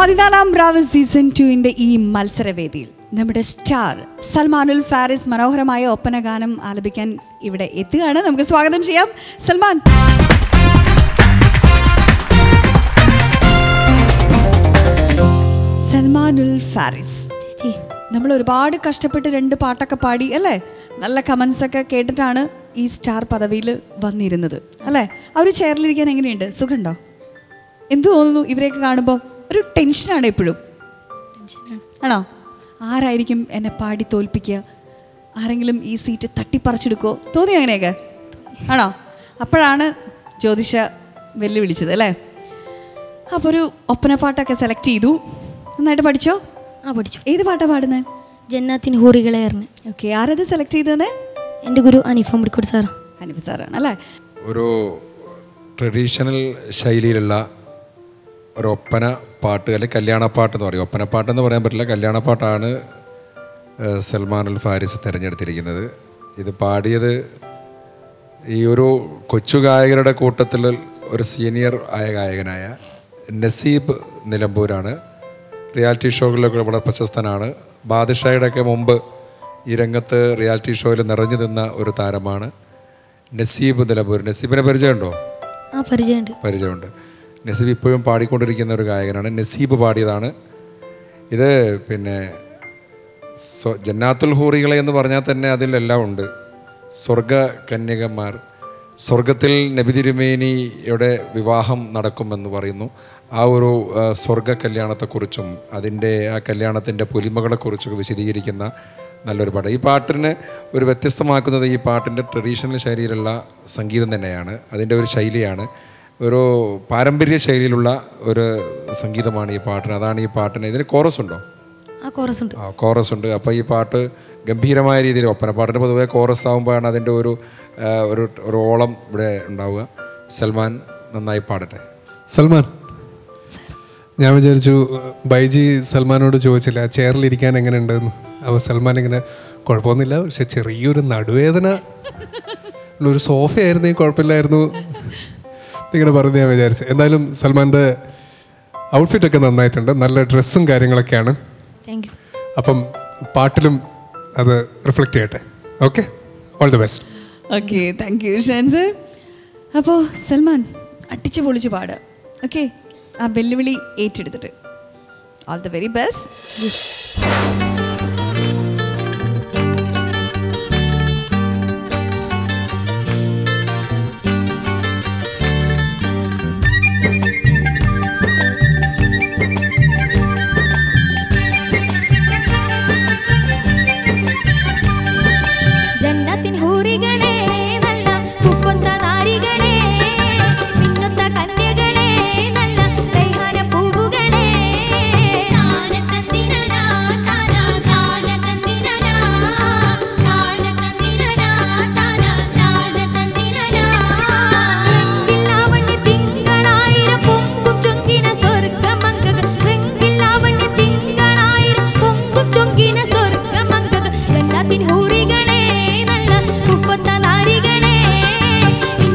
പതിനാലാം രാവ് സീസൺ ടുവിൻ്റെ ഈ മത്സരവേദിയിൽ നമ്മുടെ സ്റ്റാർ സൽമാനുൽ ഫാരിസ് മനോഹരമായ ഒപ്പന ഗാനം ആലപിക്കാൻ ഇവിടെ എത്തുകയാണ് നമുക്ക് സ്വാഗതം ചെയ്യാം സൽമാൻ സൽമാനുൽ ഫാരിസ് ചേച്ചി നമ്മൾ ഒരുപാട് കഷ്ടപ്പെട്ട് രണ്ട് പാട്ടൊക്കെ പാടി അല്ലേ നല്ല കമൻസ് ഒക്കെ കേട്ടിട്ടാണ് ഈ സ്റ്റാർ പദവിയിൽ വന്നിരുന്നത് അല്ലേ ആ ഒരു ചെയറിലിരിക്കാൻ എങ്ങനെയുണ്ട് സുഖമുണ്ടോ എന്ത് തോന്നുന്നു ഇവരെയൊക്കെ കാണുമ്പോൾ ഒരു ടെൻഷനാണ് എപ്പോഴും ടെൻഷനാണ് ആണോ ആരായിരിക്കും എന്നെ പാടി തോൽപ്പിക്കുക ആരെങ്കിലും ഈ സീറ്റ് തട്ടിപ്പറിച്ചെടുക്കുമോ തോന്നി അങ്ങനെയൊക്കെ ആണോ അപ്പോഴാണ് ജ്യോതിഷ വെല്ലുവിളിച്ചത് അല്ലേ അപ്പോൾ ഒരു ഒപ്പനപ്പാട്ടൊക്കെ സെലക്ട് ചെയ്തു നന്നായിട്ട് പഠിച്ചോ ആ പഠിച്ചു ഏത് പാട്ടാണ് പാടുന്നത് ജന്നാത്തിന് ഹൂറികളെയറിന് ഓക്കെ ആരത് സെലക്ട് ചെയ്തത് എൻ്റെ ഗുരു അനീഫ മുടിക്കോട് സാറാ ഹനീഫ് സാറാണ് അല്ലേ ഒരു ട്രഡീഷണൽ ശൈലിയിലുള്ള ഒരു ഒപ്പന പാട്ട് അല്ലെങ്കിൽ കല്യാണപ്പാട്ട് എന്ന് പറയും ഒപ്പനപ്പാട്ട് എന്ന് പറയാൻ പറ്റില്ല കല്യാണപ്പാട്ടാണ് ഏഹ്, സൽമാൻ അൽ ഫാരിസ് തിരഞ്ഞെടുത്തിരിക്കുന്നത് ഇത് പാടിയത് ഈ ഒരു കൊച്ചു ഗായകരുടെ കൂട്ടത്തിൽ ഒരു സീനിയർ ആയ ഗായകനായ നസീബ് നിലമ്പൂരാണ് റിയാലിറ്റി ഷോകളിലൊക്കെ വളരെ പ്രശസ്തനാണ് ബാദുഷായുടെ ഒക്കെ മുമ്പ് ഈ രംഗത്ത് റിയാലിറ്റി ഷോയിൽ നിറഞ്ഞു നിന്ന ഒരു താരമാണ് നസീബ് നിലമ്പൂർ നസീബിനെ പരിചയമുണ്ടോ ആ പരിചയമുണ്ട് പരിചയമുണ്ട് നസീബ് ഇപ്പോഴും പാടിക്കൊണ്ടിരിക്കുന്ന ഒരു ഗായകനാണ് നസീബ് പാടിയതാണ് ഇത് പിന്നെ സ്വ- ജന്നാത്തുൽ ഹൂറികളെ എന്ന് പറഞ്ഞാൽ തന്നെ അതിലെല്ലാം ഉണ്ട് സ്വർഗ കന്യകന്മാർ സ്വർഗത്തിൽ നബി തിരുമേനിയുടെ വിവാഹം നടക്കുമെന്ന് പറയുന്നു ആ ഒരു ആ, സ്വർഗ കല്യാണത്തെക്കുറിച്ചും അതിൻ്റെ ആ കല്യാണത്തിൻ്റെ പൊലിമകളെക്കുറിച്ചൊക്കെ വിശദീകരിക്കുന്ന നല്ലൊരു പാട്ട് ഈ പാട്ടിന് ഒരു വ്യത്യസ്തമാക്കുന്നത് ഈ പാട്ടിൻ്റെ ട്രഡീഷണൽ ശൈലിയിലുള്ള സംഗീതം തന്നെയാണ് അതിൻ്റെ ഒരു ശൈലിയാണ് ഒരു പാരമ്പര്യ ശൈലിയിലുള്ള ഒരു സംഗീതമാണ് ഈ പാട്ടിന് അതാണ് ഈ പാട്ടിന് ഇതിന് കോറസ് ഉണ്ടോ ആ കോറസ് ഉണ്ട് ആ കോറസ് ഉണ്ട് അപ്പോൾ ഈ പാട്ട് ഗംഭീരമായ രീതിയിൽ ഒപ്പനപ്പാട്ടിന് പൊതുവേ കോറസ് ആകുമ്പോഴാണ് അതിൻ്റെ ഒരു ആ, ഒരു ഒരു ഓളം ഇവിടെ ഉണ്ടാവുക സൽമാൻ നന്നായി പാടട്ടെ സൽമാൻ ഞാൻ വിചാരിച്ചു ബൈജി സൽമാനോട് ചോദിച്ചില്ല ചെയറിലിരിക്കാൻ എങ്ങനെ ഉണ്ടെന്ന് അപ്പോൾ സൽമാൻ ഇങ്ങനെ കുഴപ്പമൊന്നുമില്ല പക്ഷെ ചെറിയൊരു നടുവേദന ഉള്ള ഒരു സോഫ ആയിരുന്നെങ്കിൽ കുഴപ്പമില്ലായിരുന്നു ഇങ്ങനെ പറഞ്ഞു ഞാൻ വിചാരിച്ചു എന്തായാലും സൽമാൻ്റെ ഔട്ട്ഫിറ്റൊക്കെ നന്നായിട്ടുണ്ട് നല്ല ഡ്രസ്സും കാര്യങ്ങളൊക്കെയാണ് താങ്ക് യു അപ്പം പാട്ടിലും അത് റിഫ്ലക്റ്റ് ചെയ്യട്ടെ okay all the best okay thank you Shans അപ്പോൾ സൽമാൻ അടിച്ചു പൊളിച്ച് പാടുക ഓക്കെ ആ വെല്ലുവിളി ഏറ്റെടുത്തിട്ട് ഓൾ ദ വെരി ബെസ്റ്റ് ജന്നത്തിൻ ഹൂറികളെ നല്ല പൂക്കൊത്ത നാരികളെ മിന്നുത്ത കന്യകളെ നല്ല ദൈഹാന പൂവുകളെ താനതന്തിനനാ താനാ താനതന്തിനനാ താനതന്തിനനാ താനാ താനതന്തിനനാ റെങ്കില്ലാവണ്യ തിങ്കളായിരം പൊങ്കും ചൊങ്കിന സ്വർഗമംഗകൾ റെങ്കില്ലാവണ്യ തിങ്കളായിരം പൊങ്കും ചൊങ്കിന സ്വർഗമംഗകൾ ജന്നാത്തിൻ ഹൂറികളെ നല്ല പൂക്കൊത്ത നാരികളെ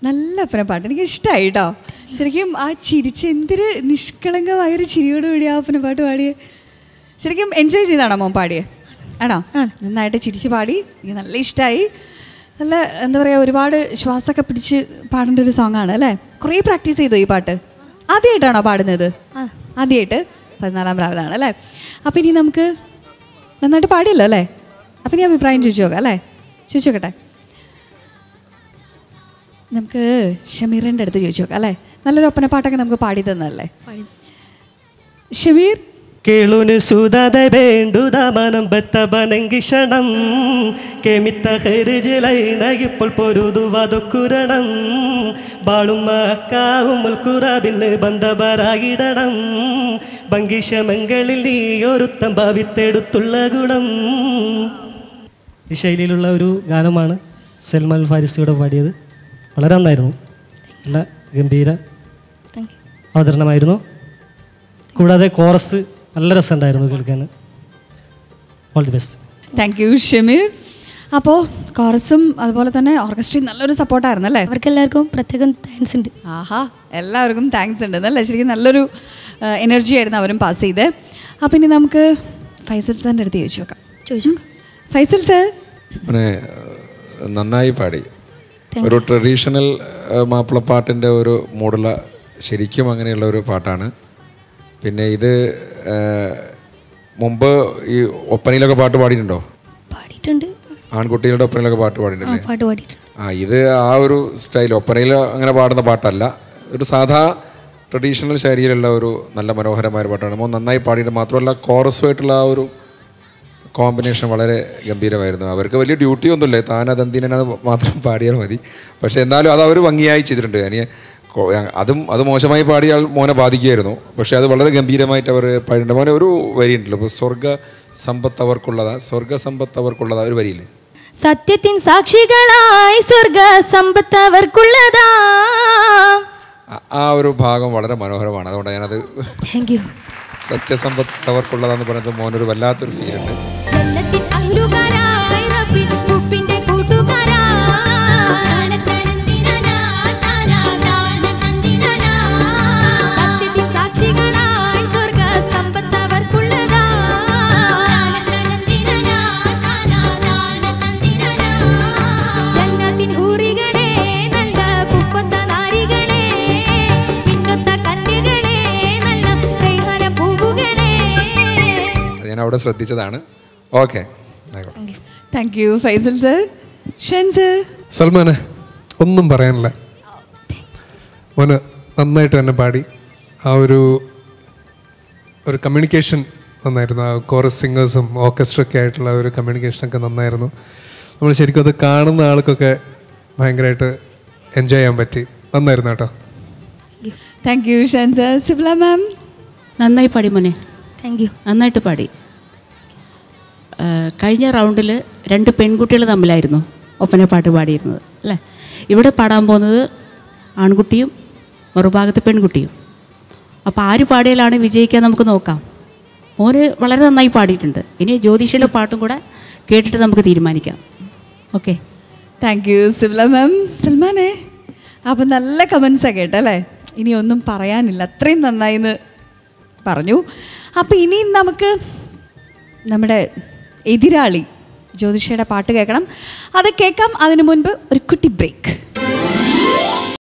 നല്ല ഒപ്പന പാട്ട് എനിക്ക് ഇഷ്ടമായി കേട്ടോ ശരിക്കും ആ ചിരിച്ച് എന്തൊരു നിഷ്കളങ്കമായൊരു ചിരിയോട് കൂടി ആ ഒപ്പന പാട്ട് പാടിയ ശരിക്കും എൻജോയ് ചെയ്താണോ മോൻ പാടിയെ ആണോ നന്നായിട്ട് ചിരിച്ച് പാടി എനിക്ക് നല്ല ഇഷ്ടമായി നല്ല എന്താ പറയുക ഒരുപാട് ശ്വാസമൊക്കെ പിടിച്ച് പാടേണ്ട ഒരു സോങ്ങാണ് അല്ലേ കുറേ പ്രാക്ടീസ് ചെയ്തോ ഈ പാട്ട് ആദ്യമായിട്ടാണോ പാടുന്നത് ആദ്യമായിട്ട് പതിനാലാം പ്രാവലാണ് അല്ലേ അപ്പം ഇനി നമുക്ക് നന്നായിട്ട് പാടിയല്ലോ അല്ലേ അപ്പം ഇനി അഭിപ്രായം ചോദിച്ചു നോക്കാം അല്ലേ ചോദിച്ചു നോക്കട്ടെ നമുക്ക് ഷമീറിൻ്റെ അടുത്ത് ചോദിച്ചു നോക്കാം അല്ലേ നല്ലൊരു ഒപ്പന പാട്ടൊക്കെ നമുക്ക് പാടി തന്നതല്ലേ ഷമീർ ಕೇಳುನು ಸುಧದ ಬೇಂಡುದ ಮನಂ ಬತ್ತ ಬನಂಗಿಷಣಂ ಕೆಮಿತ್ತ ಹೆರಿಜಿಲೈನ ഇപ്പോൾ പൊരുതുവതൊക്കുരണം ബാളുമ്മ അക്കാവും മുൽക്കുറാബിന് ബന്ധപരാകിടണം ഭംഗിഷമങ്ങളിൽ നീ ഒരുത്തം ഭാവിത്തെടുത്തുള്ള ഗുണം ഈ ശൈലിയിലുള്ള ഒരു ഗാനമാണ് സൽമാൻ ഫാരിസിയുടെ പാടിയത് വളരെ നന്നായിരുന്നു നല്ല ഗംഭീര താങ്ക് യു അവതരണമായിരുന്നു കൂടാതെ കോറസ് നല്ല രസമുണ്ടായിരുന്നു കേൾക്കാൻ all the best thank you Shameer അപ്പോൾ കോറസും അതുപോലെ തന്നെ ഓർക്കസ്ട്രയും നല്ലൊരു സപ്പോർട്ടായിരുന്നു അല്ലേ അവർക്കെല്ലാവർക്കും പ്രത്യേകം താങ്ക്സ് ഉണ്ട് ആഹാ എല്ലാവർക്കും താങ്ക്സ് ഉണ്ട് എന്നല്ലേ ശരിക്കും നല്ലൊരു എനർജി ആയിരുന്നു അവരും പാസ് ചെയ്ത് അപ്പം ഇനി നമുക്ക് ഫൈസൽ സാറിൻ്റെ അടുത്ത് ചോദിച്ചു നോക്കാം ചോദിച്ചു ഫൈസൽ സാർ പിന്നെ നന്നായി പാടി ഒരു ട്രഡീഷണൽ മാപ്പിളപ്പാട്ടിൻ്റെ ഒരു മൂടുള്ള ശരിക്കും അങ്ങനെയുള്ള ഒരു പാട്ടാണ് പിന്നെ ഇത് ആ, മുമ്പ് ഈ ഒപ്പനയിലൊക്കെ പാട്ട് പാടിയിട്ടുണ്ടോ പാടിയിട്ടുണ്ട് ആൺകുട്ടികളുടെ ഒപ്പനയിലൊക്കെ പാട്ട് ആ പാടിയിട്ടില്ലേ പാട്ട് പാടിയിട്ടുണ്ട് ആ ഇത് ആ ഒരു സ്റ്റൈൽ ഒപ്പനയിൽ അങ്ങനെ പാടുന്ന പാട്ടല്ല ഒരു സാധാ ട്രഡീഷണൽ ശൈലിയിലുള്ള ഒരു നല്ല മനോഹരമായ ഒരു പാട്ടാണ് മോൻ നന്നായി പാടിയിട്ട് മാത്രമല്ല കോറസുമായിട്ടുള്ള ആ ഒരു കോമ്പിനേഷൻ വളരെ ഗംഭീരമായിരുന്നു അവർക്ക് വലിയ ഡ്യൂട്ടി ഒന്നുമില്ല താനതെന്തിനെന്നത് മാത്രം പാടിയാൽ മതി പക്ഷേ എന്നാലും അത് അവർ ഭംഗിയായി ചെയ്തിട്ടുണ്ട് അനിയ കൊ- അതും അത് മോശമായി പാടിയാൽ മോനെ ബാധിക്കുമായിരുന്നു പക്ഷേ അത് വളരെ ഗംഭീരമായിട്ട് അവർ പാടിയിട്ടുണ്ട് മോനെ ഒരു വരിയുണ്ടല്ലോ ഇപ്പോൾ സ്വർഗ സമ്പത്ത് അവർക്കുള്ളതാ സ്വർഗ സമ്പത്ത് അവർക്കുള്ളതാ ഒരു വരിയില്ലേ സത്യത്തിൻ സാക്ഷികളായി സ്വർഗ സമ്പത്ത് അവർക്കുള്ളതാ ആ- ആ ഒരു ഭാഗം വളരെ മനോഹരമാണ് അതുകൊണ്ട് ഞാനത് താങ്ക് യു സത്യസമ്പത്ത് അവർക്കുള്ളതാന്ന് പറയുന്നത് മോനൊരു വല്ലാത്തൊരു ഫീൽ ഉണ്ട് ജന്നത്തിൻ അഹ്ലുകാരായി റബ്ബിൻ ഉപ്പിന്റെ കൂട്ടുകാരാ സത്യത്തിൻ സാക്ഷികളായി സ്വർഗ സമ്പത്ത് അവർക്കുള്ളതാ ജന്നത്തിൻ ഹൂറികളെ നല്ല കുപ്പത്ത നാരികളെ മിന്നൊത്ത കന്യകളെ നല്ല കൈമര പൂവുകളെ അത് ഞാൻ അവിടെ ശ്രദ്ധിച്ചതാണ് ഓക്കെ ആയിക്കോട്ടെ thank you Faisal sir Shan sir സൽമാനെ ഒന്നും പറയാനില്ല മോന് നന്നായിട്ട് തന്നെ പാടി ആ ഒരു ഒരു കമ്മ്യൂണിക്കേഷൻ നന്നായിരുന്നു ആ കോറസ് സിംഗേഴ്സും ഓർക്കസ്ട്രയൊക്കെ ആയിട്ടുള്ള ഒരു കമ്മ്യൂണിക്കേഷനൊക്കെ നന്നായിരുന്നു നമ്മൾ ശരിക്കും അത് കാണുന്ന ആൾക്കൊക്കെ ഭയങ്കരമായിട്ട് എൻജോയ് ചെയ്യാൻ പറ്റി നന്നായിരുന്നു കേട്ടോ thank you Shan sir Sibla ma'am നന്നായി പാടി മോനെ താങ്ക് യു നന്നായിട്ട് പാടി ആ, കഴിഞ്ഞ റൗണ്ടിൽ രണ്ട് പെൺകുട്ടികൾ തമ്മിലായിരുന്നു ഒപ്പനപ്പാട്ട് പാടിയിരുന്നത് അല്ലേ ഇവിടെ പാടാൻ പോകുന്നത് ആൺകുട്ടിയും മറുഭാഗത്ത് പെൺകുട്ടിയും അപ്പോൾ ആര് പാടിയാലാണ് വിജയിക്കാൻ നമുക്ക് നോക്കാം മോന് വളരെ നന്നായി പാടിയിട്ടുണ്ട് ഇനി ജ്യോതിഷയുടെ പാട്ടും കൂടെ കേട്ടിട്ട് നമുക്ക് തീരുമാനിക്കാം okay thank you Sibla ma'am സൽമാനെ അപ്പം നല്ല കമൻസാണ് കേട്ടല്ലേ ഇനി ഒന്നും പറയാനില്ല അത്രയും നന്നായി എന്ന് പറഞ്ഞു അപ്പം ഇനി നമുക്ക് നമ്മുടെ എതിരാളി ജ്യോതിഷയുടെ പാട്ട് കേൾക്കണം അത് കേൾക്കാം അതിനു മുൻപ് ഒരു കുട്ടി ബ്രേക്ക്